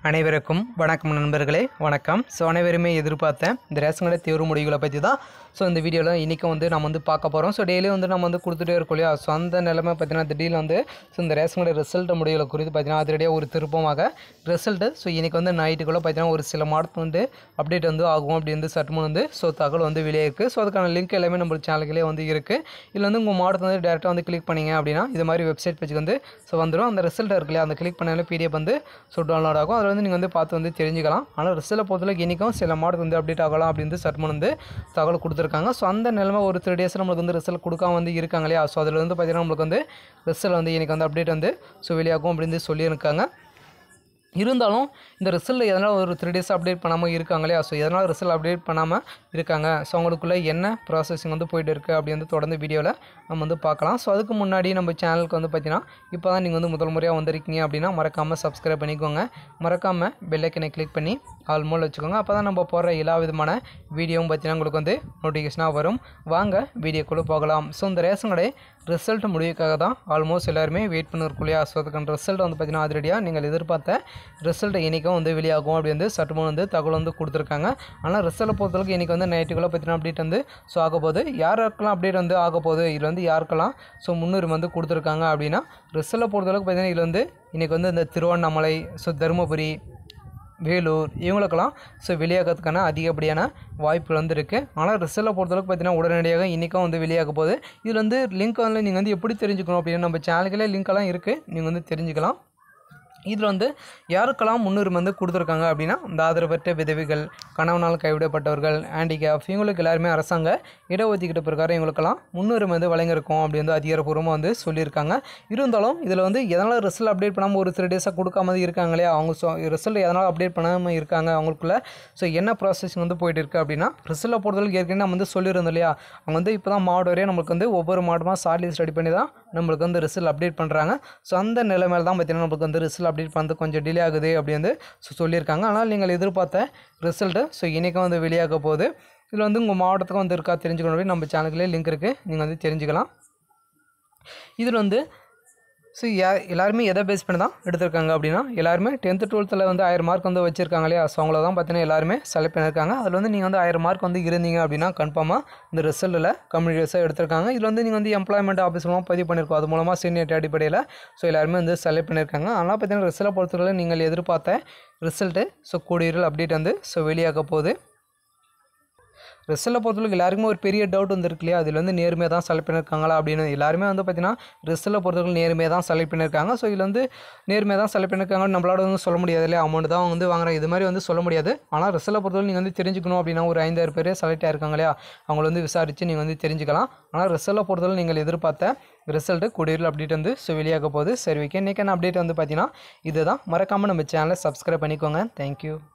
அனைவருக்கும் வணக்கம் நண்பர்களே வணக்கம் ஸோ அனைவருமே எதிர்பார்த்தேன் இந்த ரேஷன் கடை தேர்வு முடிவுகளை பற்றி தான் ஸோ இந்த வீடியோவில் இன்றைக்கி வந்து நம்ம வந்து பார்க்க போகிறோம் ஸோ டெய்லி வந்து நம்ம வந்து கொடுத்துட்டே இருக்கோம் இல்லையா ஸோ அந்த நிலைமை பார்த்தீங்கன்னா திடீர்னு வந்து ஸோ இந்த ரேஷன் கடை ரிசல்ட் முடிவுகளை குறித்து பார்த்தீங்கன்னா அதிரடியாக ஒரு திருப்பமாக ரிசல்ட்டு ஸோ இன்றைக்கி வந்து நைட்டுக்குள்ளே பார்த்தீங்கன்னா ஒரு சில மாதத்து வந்து அப்டேட் வந்து ஆகும் அப்படி வந்து சட்டுமுன் வந்து ஸோ தகவல் வந்து வெளியே இருக்குது ஸோ அதுக்கான லிங்க் எல்லாமே நம்ம சேனலுக்குள்ளே வந்து இருக்குது இதில் வந்து உங்கள் மாடத்தை வந்து டேரெக்டாக வந்து கிளிக் பண்ணீங்க அப்படின்னா இது மாதிரி வெப்சைட் பேஜுக்கு வந்து ஸோ வந்துடும் அந்த ரிசல்ட் இருக்கு இல்லையா அந்த கிளிக் பண்ணாலே பிடிஎஃப் வந்து ஸோ டவுன்லோட் ஆகும் அதில் வந்து நீங்கள் வந்து பார்த்து வந்து தெரிஞ்சுக்கலாம் ஆனால் ரிசல்ட்டை பொறுத்தவரைக்கும் இன்றைக்கும் சில மாடல் வந்து அப்டேட் ஆகலாம் அப்படின்னு சட்மன் வந்து தகவல் கொடுத்துருக்காங்க ஸோ அந்த நிலைமை ஒரு த்ரீ டேஸ் நம்மளுக்கு வந்து ரிசல்ட் கொடுக்காம வந்து இருக்காங்க இல்லையா ஸோ அதில் வந்து பார்த்தீங்கன்னா நம்மளுக்கு வந்து ரிசல்ட் வந்து இன்றைக்கி வந்து அப்டேட் வந்து ஸோ வெளியாகும் அப்படின்னு சொல்லியிருக்காங்க இருந்தாலும் இந்த ரிசல்ட் எதனால் ஒரு த்ரீ டேஸ் அப்டேட் பண்ணாமல் இருக்காங்க இல்லையா ஸோ எதனால் ரிசல்ட் அப்டேட் பண்ணாமல் இருக்காங்க ஸோ அவங்களுக்குள்ள என்ன ப்ராசஸிங் வந்து போயிட்டு இருக்குது அப்படி வந்து தொடர்ந்து வீடியோவில் நம்ம வந்து பார்க்கலாம் ஸோ அதுக்கு முன்னாடி நம்ம சேனலுக்கு வந்து பார்த்தீங்கன்னா இப்போ தான் நீங்கள் வந்து முதல் முறையாக வந்திருக்கீங்க அப்படின்னா மறக்காமல் சப்ஸ்கிரைப் பண்ணிக்கோங்க மறக்காமல் பெல்லைக்கனை கிளிக் பண்ணி ஆல் மோல் வச்சுக்கோங்க அப்போ தான் நம்ம போடுற எல்லா விதமான வீடியோவும் பார்த்தீங்கன்னா உங்களுக்கு வந்து நோட்டிஃபிகேஷனாக வரும் வாங்க வீடியோக்குள்ளே போகலாம் ஸோ இந்த ரேஷன் கடை ரிசல்ட் முடிவுக்காக தான் ஆல்மோஸ்ட் எல்லாருமே வெயிட் பண்ணிருக்கும் இல்லையா ஸோ அதுக்கான ரிசல்ட் வந்து பார்த்தீங்கன்னா அதிரடியாக நீங்கள் எதிர்பார்த்த ரிசல்ட் இன்றைக்கும் வந்து வெளியாகும் அப்படி வந்து சட்டுமுன் வந்து தகவல் வந்து கொடுத்துருக்காங்க ஆனால் ரிசல்ட்டை பொறுத்தளவுக்கு இன்றைக்கி வந்து நைட்டுக்குள்ளே பார்த்தீங்கன்னா அப்டேட் வந்து ஸோ ஆக போகுது யாருக்கெல்லாம் அப்டேட் வந்து ஆக போகுது இதில் வந்து யாருக்கெல்லாம் ஸோ முன்னுரிமை வந்து கொடுத்துருக்காங்க அப்படின்னா ரிசல்ட்டை பொறுத்தளவுக்கு பார்த்தீங்கன்னா இதில் வந்து இன்றைக்கி வந்து இந்த திருவண்ணாமலை ஸோ தருமபுரி வேலூர் இவங்களுக்கெல்லாம் ஸோ வெளியாகிறதுக்கான அதிகப்படியான வாய்ப்புகள் வந்து இருக்குது ஆனால் ரிசல்ட்டை பொறுத்தளவுக்கு பார்த்தீங்கன்னா உடனடியாக இன்றைக்கும் வந்து வெளியாக போகுது இதில் வந்து லிங்க் வந்து நீங்கள் வந்து எப்படி தெரிஞ்சுக்கணும் அப்படின்னு நம்ம சேனலுக்குள்ளே லிங்க்கெல்லாம் இருக்குது நீங்கள் வந்து தெரிஞ்சுக்கலாம் இதில் வந்து யாருக்கெல்லாம் முன்னுரிமை வந்து கொடுத்துருக்காங்க அப்படின்னா இந்த ஆதரவற்ற விதவிகள் கணவனால் கைவிடப்பட்டவர்கள் ஹேண்டிகேப் இவங்களுக்கு எல்லாருமே அரசாங்க இடஒதுக்கீட்டு பிரகாரம் இவங்களுக்கெல்லாம் முன்னுரிமை வந்து வழங்கியிருக்கோம் அப்படி வந்து அதிகாரப்பூர்வமாக வந்து சொல்லியிருக்காங்க இருந்தாலும் இதில் வந்து எதனால் ரிசல்ட் அப்டேட் பண்ணாமல் ஒரு த்ரீ டேஸாக கொடுக்காம இருக்காங்க இல்லையா அவங்க ஸோ ரிசல்ட் எதனால் அப்டேட் பண்ணாமல் இருக்காங்க அவங்களுக்குள்ள ஸோ என்ன ப்ராசஸிங் வந்து போயிட்டு இருக்குது அப்படின்னா ரிசல்ட்டை பொறுத்தவரைக்கும் ஏற்கனவே நம்ம வந்து சொல்லியிருந்தோம் இல்லையா அவங்க வந்து இப்போ தான் மாடு வரையும் நம்மளுக்கு வந்து ஒவ்வொரு மாடுமாக ஷார்ட் லிஸ்ட் ரெடி பண்ணி தான் நம்மளுக்கு வந்து ரிசல்ட் அப்டேட் பண்ணுறாங்க ஸோ அந்த நிலைமையில தான் பார்த்தீங்கன்னா நம்மளுக்கு வந்து ரிசல்ட் அப்டேட் பண்ணுறது கொஞ்சம் டிலே ஆகுது அப்படி வந்து ஸோ சொல்லியிருக்காங்க ஆனால் நீங்கள் எதிர்பார்த்த ரிசல்ட்டு ஸோ இன்றைக்கும் வந்து வெளியாக போகுது இதில் வந்து உங்கள் மாவட்டத்துக்கு வந்து இருக்கா தெரிஞ்சுக்கணும் அப்படின்னு நம்ம சேனலுக்குள்ளே லிங்க் இருக்குது நீங்கள் வந்து தெரிஞ்சுக்கலாம் இதில் வந்து ஸோ யா எல்லாருமே எதை பேஸ் பண்ணி தான் எடுத்திருக்காங்க அப்படின்னா எல்லாருமே டென்த்து டுவெல்த்தில் வந்து ஆயிரம் மார்க் வந்து வச்சுருக்காங்க இல்லையா ஸோ அவங்கள தான் பார்த்தீங்கன்னா எல்லாருமே செலக்ட் பண்ணியிருக்காங்க அதில் வந்து நீங்கள் வந்து ஆயிரம் மார்க் வந்து இருந்தீங்க அப்படின்னா கன்ஃபார்மாக இந்த ரிசல்ட்டில் கம்யூனிட்டிஸாக எடுத்திருக்காங்க இதில் வந்து நீங்கள் வந்து எம்ப்ளாய்மெண்ட் ஆஃபீஸ் மூலமாக பதிவு பண்ணியிருக்கோம் அது மூலமாக சீனியர் அடிப்படையில் ஸோ எல்லாருமே வந்து செலக்ட் பண்ணியிருக்காங்க ஆனால் பார்த்தீங்கன்னா ரிசல்ட்டை பொறுத்தவரை நீங்கள் எதிர்பார்த்த ரிசல்ட்டு ஸோ கூடியர்கள் அப்டேட் வந்து ஸோ வெளியாக போகுது ரிசல்ட்டை பொறுத்தவரைக்கும் எல்லாருக்குமே ஒரு பெரிய டவுட் வந்து இருக்கு இல்லையா அதில் வந்து நேர்மையாக தான் செலக்ட் பண்ணியிருக்காங்களா அப்படின்னு எல்லாருமே வந்து பார்த்தீங்கன்னா ரிசல்ட்டை பொறுத்தவரைக்கும் நேர்மையாக தான் செலக்ட் பண்ணியிருக்காங்க ஸோ இதில் வந்து நேர்மையாக தான் செலக்ட் பண்ணியிருக்காங்கன்னு நம்மளால வந்து சொல்ல முடியாது இல்லையா அமௌண்ட் தான் வந்து வாங்குறாங்க இது மாதிரி வந்து சொல்ல முடியாது ஆனால் ரிசல்ட்டை பொறுத்தவரை நீங்கள் வந்து தெரிஞ்சுக்கணும் அப்படின்னா ஒரு ஐந்தாயிரம் பேர் செலக்ட் ஆயிருக்காங்க இல்லையா அவங்கள வந்து விசாரித்து நீங்கள் வந்து தெரிஞ்சுக்கலாம் ஆனால் ரிசல்ட்டை பொறுத்தவரை நீங்கள் எதிர்பார்த்த ரிசல்ட்டு குடியிருள் அப்டேட் வந்து ஸோ வெளியாக போகுது சரி ஓகே இன்றைக்கான அப்டேட் வந்து பார்த்தீங்கன்னா இதுதான் மறக்காமல் நம்ம சேனலை சப்ஸ்கிரைப் பண்ணிக்கோங்க தேங்க்யூ